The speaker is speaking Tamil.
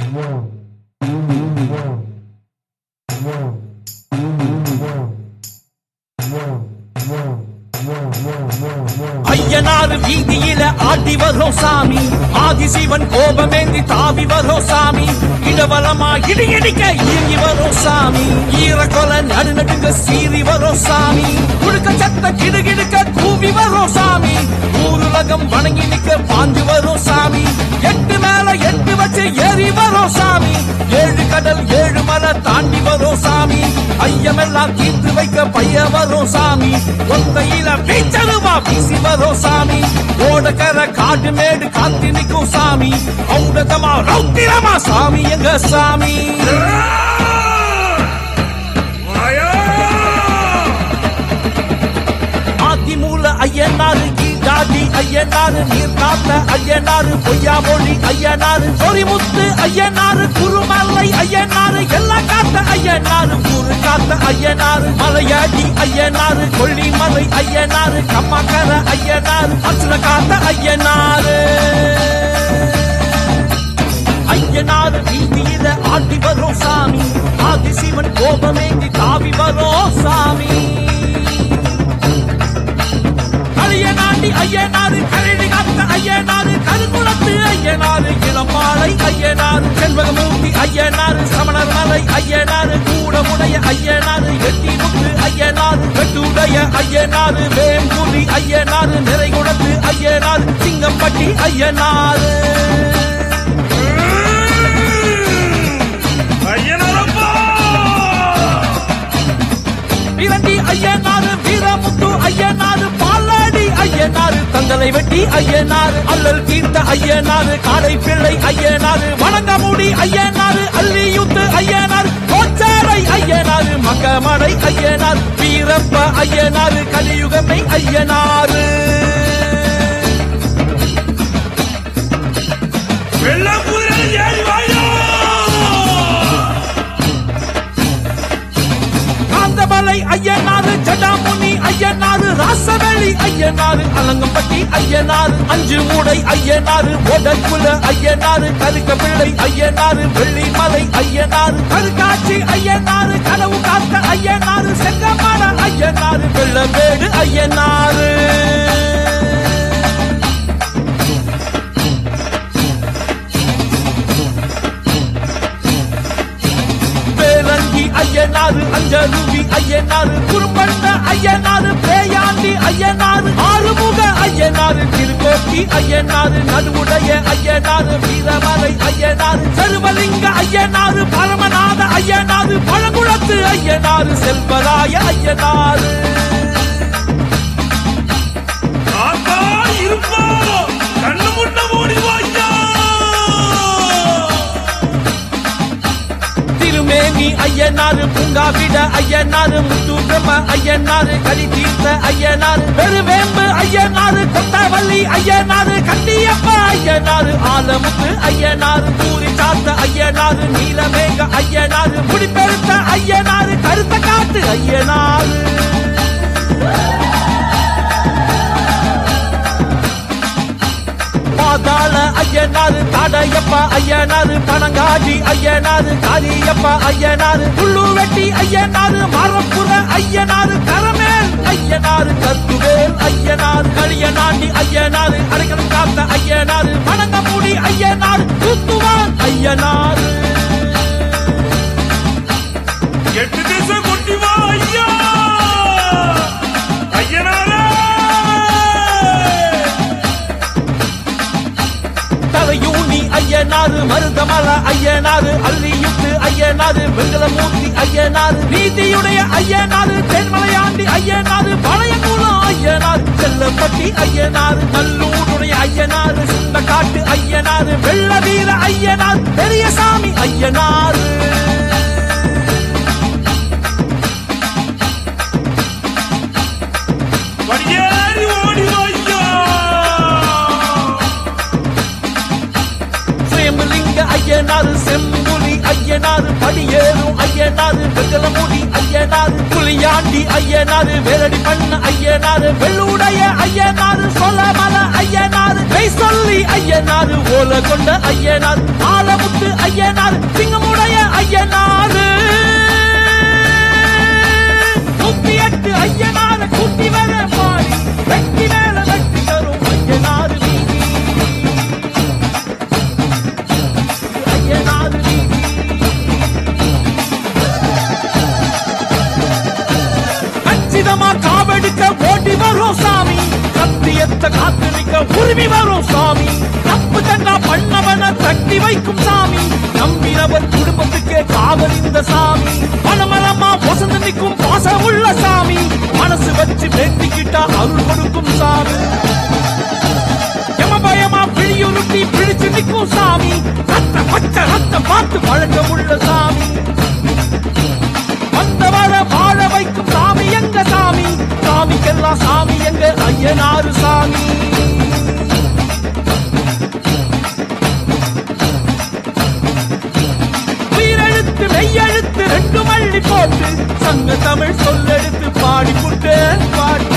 ஐயனார் வீதியில ஆடி வரும் சாமி ஆதிசிவன் கோபமேந்தி தாவி வரும் சாமி இடவலமா இடி இடிக்க இயங்கி வரும் சாமி ஈரக்கொல நடுநடுங்க சீறி வரும் சாமி குடுக்க சத்த கிடுகிடுக்க கூவி வரும் சாமி ஊருலகம் வணங்கி நிக்க பாஞ்சு வரும் சாமி எட்டு மேல எட்டு வச்சு ஏறி வரும் சாமி ஏழு கடல் ஏழு மலை தாண்டி வரும் சாமி ஐயமெல்லாம் தீர்த்து வைக்க பைய வரும் சாமி ஒத்தையில வீச்சருவா வீசி வரும் சாமி ஓடக்கர காடு மேடு காத்தி நிற்கும் சாமி ஔடகமா ரௌத்திரமா சாமி எங்க சாமி ஆதிமூல ஐயனாரு ஈடாடி ஐயனாரு நீர் காத்த ஐயனாரு பொய்யாமொழி ஐயனாரு பொறிமுத்து ஐயனாரு குருமலை ஐயனாரு எல்லாம் காத்த ஐயனாரு ஊரு காத்த ஐயனாரு மலையாடி ஐயனாரு கொல்லிமலை ஐயனாரு கம்மக்கர ஐயனாரு அசுர காத்த ஐயனாரு ஐயனாரு வீதியில ஆடி வரும் சாமி ஆதிசிவன் கோபமேந்தி தாவி வரும் சாமி கலியநாட்டி ஐயனாரு கரடி காத்த ஐயனாரு கருங்குளத்து ஐயனாரு இளமாலை ஐயனாரு செண்பகமூர்த்தி ஐயனாரு சமணர் மலை ஐயனாரு கூடமுடைய ஐயனாரு எட்டி முத்து ஐயனாரு வெட்டுடைய ஐயனாரு வேம்புலி ஐயனாரு நிறைகுடத்து ஐயனாரு சிங்கம்பட்டி ஐயனாரு இரண்டி ஐயனாரு வீரமுத்து ஐயனாரு பாலாடி ஐயனாரு தந்தலை வெட்டி ஐயனாரு அல்லல் தீர்த்த ஐயனாரு காடை பிள்ளை ஐயனாரு வணங்கமுடி ஐயனாரு அல்லியுத்து ஐயனாரு கோச்சாரை ஐயனாரு மகமடை ஐயனார் வீரப்ப ஐயனாரு கலியுகமை ஐயனாரு காந்தமலை ஐயனாரு ஜடாமுனி ஐயனாரு ராசவெளி ஐயனாரு அலங்கம்பட்டி ஐயனாரு அஞ்சு மூடை ஐயனாரு ஒடக்குல ஐயனாரு கருக்க பிள்ளை ஐயனாரு வெள்ளிமலை ஐயனாரு கருக்காட்சி ஐயனாரு கனவு காத்த ஐயனாரு செங்கமர ஐயனாரு வெள்ளமேடு ஐயனாரு பேரங்கி ஐயனாரு அஞ்சருவி ஐயனாரு குறும்பண்ண ஐயனாரு பேயாண்டி ஐயனாரு ஆறுமுக ஐயனாரு திருக்கோட்டி ஐயனாரு நடுவுடைய ஐயனாரு வீரமலை ஐயனாரு சருவலிங்க ஐயனாரு பரமநாத ஐயனாரு பழங்குளத்து ஐயனாரு செல்வராய ஐயனாரு திருமேனி ஐயனாரு பூங்காவிட ஐயனாரு முத்து பிரம்ம ஐயனாரு கலி தீர்த்த ஐயனாரு பெருவேம்பு ஐயனாரு கொத்தவள்ளி ஐயனாரு கண்டியப்ப ஐயனாரு ஆலமுத்து ஐயனாரு பூரி சாத்த ஐயனாரு நீலமேக ஐயனாரு முடிப்பெருத்த ஐயனாரு கருத்த காட்டு ஐயனாரு பாதாள ஐயனாரு தாடையப்பா ஐயனாரு பனங்காடி ஐயனாரு காரியப்பா ஐயனாரு புல்லு வெட்டி ஐயனாரு மரப்புற ஐயனாரு கரமேல் ஐயனாரு கத்துவேல் ஐயனாரு களியநாண்டி ஐயனாரு அரைக்கணும் காத்த ஐயனாரு வணங்கமுடி ஐயனாரு தூத்துவான் ஐயனாரு எட்டு திசை கொட்டி வா ஐயா ஐயனாரே தலையூனி ஐயனாரு மருதமல ஐயனாரு அல்லியுத்து ஐயனாரு வெங்கலமூர்த்தி ஐயனாரு நீதியுடைய ஐயனாரு தென்மலையாண்டி ஐயனாரு பழையங்குளம் ஐயனாரு செல்லப்பட்டி ஐயனாரு நல்லூருடைய ஐயனாரு சுண்டக்காட்டு ஐயனாரு வெள்ள வீர ஐயனார் பெரியசாமி ஐயனாரு வடியேறி ஓடி வா ஐயா சேமலிங்க ஐயனாரு செம்புலி ஐயனாரு படியேறும் ஐயனாரு வெங்கலமுடி ஐயனாரு புலியாண்டி ஐயனாரு வேலடி பண்ண ஐயனாரு வெள்ளுடைய ஐயனாரு சொலமல ஐயனாரு கை சொல்லி ஐயனாரு ஓல கொண்ட ஐயனார் ஆலமுத்து ஐயனார் உரிமை வரும் சாமி தப்பு தண்டா பண்ணவன தட்டி வைக்கும் சாமி நம்பினவர் குடும்பத்துக்கே காவல் இந்த சாமி மனமரமா வசந்து நிற்கும் பாசம் உள்ள சாமி மனசு வச்சு வேண்டிக்கிட்டா அருள் கொடுக்கும் சாமி யமபயமா பிழியுருட்டி பிடிச்சு நிற்கும் சாமி ரத்த பச்சை ரத்தம் பார்த்து வழக்கம் உள்ள சாமி வந்தவர வாழ வைக்கும் சாமி எங்க சாமி சாமிக்கெல்லாம் சாமி எங்க ஐயனாரு சாமி உயிரெழுத்து மெய்யெழுத்து ரெண்டு மள்ளி போட்டு சங்க தமிழ் சொல்லெடுத்து பாடி புட்டு பாடி